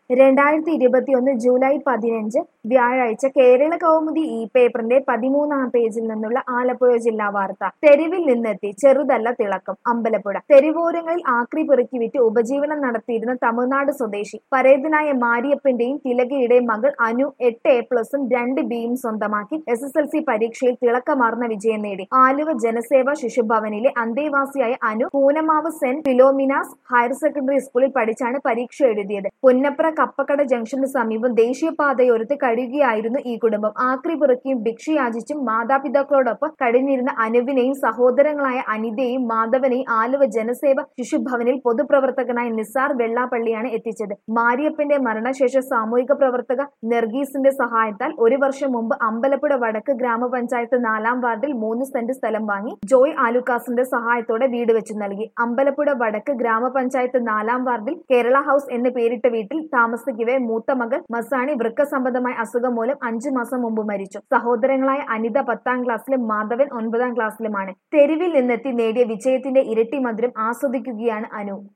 രണ്ടായിരത്തി ഇരുപത്തിയൊന്ന് ജൂലൈ പതിനഞ്ച് വ്യാഴാഴ്ച കേരള കൗമുദി ഈ പേപ്പറിന്റെ പതിമൂന്നാം പേജിൽ നിന്നുള്ള ആലപ്പുഴ ജില്ലാ വാർത്ത തെരുവിൽ നിന്നെത്തി ചെറുതല്ല തിളക്കം അമ്പലപ്പുഴ തെരുവോരങ്ങളിൽ ആക്രി പെറുക്കി വിറ്റ് ഉപജീവനം നടത്തിയിരുന്ന തമിഴ്നാട് സ്വദേശി പരേതനായ മാരിയപ്പന്റെയും തിലകയുടെയും മകൾ അനു എട്ട് എ പ്ലസും രണ്ട് ബിയും സ്വന്തമാക്കി എസ് എസ് എൽ സി പരീക്ഷയിൽ തിളക്കമാർന്ന വിജയം നേടി ആലുവ ജനസേവ ശിശുഭവനിലെ അന്തേവാസിയായ Anu Poonamavu Saint Philomena's higher secondary സ്കൂളിൽ പഠിച്ചാണ് പരീക്ഷ എഴുതിയത് പുന്നപ്ര കപ്പക്കട ജംഗ്ഷന് സമീപം ദേശീയപാതയോരത്ത് കഴിയുകയായിരുന്നു ഈ കുടുംബം ആക്രി പെറുക്കിയും ഭിക്ഷയാചിച്ചും മാതാപിതാക്കളോടൊപ്പം കഴിഞ്ഞിരുന്ന അനുവിനെയും സഹോദരങ്ങളായ അനിതയെയും മാധവനെയും ആലുവ ജനസേവ ശിശുഭവനിൽ പൊതുപ്രവർത്തകനായ നിസാർ വെള്ളാപ്പള്ളിയാണ് എത്തിച്ചത് മാരിയപ്പന്റെ മരണശേഷം സാമൂഹിക പ്രവർത്തക നെർഗീസിന്റെ സഹായത്താൽ ഒരു വർഷം മുമ്പ് അമ്പലപ്പുഴ വടക്ക് ഗ്രാമപഞ്ചായത്ത് നാലാം വാർഡിൽ മൂന്ന് സെന്റ് സ്ഥലം വാങ്ങി ജോയ് ആലുക്കാസിന്റെ സഹായത്തോടെ വീട് വെച്ചു നൽകി അമ്പലപ്പുഴ വടക്ക് ഗ്രാമപഞ്ചായത്ത് നാലാം വാർഡിൽ കേരള ഹൌസ് എന്ന് പേരിട്ട വീട്ടിൽ താമസിക്കവെ മൂത്ത മകൾ മസാണി വൃക്ക സംബന്ധമായ അസുഖം മൂലം അഞ്ചു മാസം മുമ്പ് മരിച്ചു സഹോദരങ്ങളായ അനിത പത്താം ക്ലാസ്സിലും മാധവൻ ഒൻപതാം ക്ലാസ്സിലുമാണ് തെരുവിൽ നിന്നെത്തി നേടിയ വിജയത്തിന്റെ ഇരട്ടി മധുരം ആസ്വദിക്കുകയാണ് അനു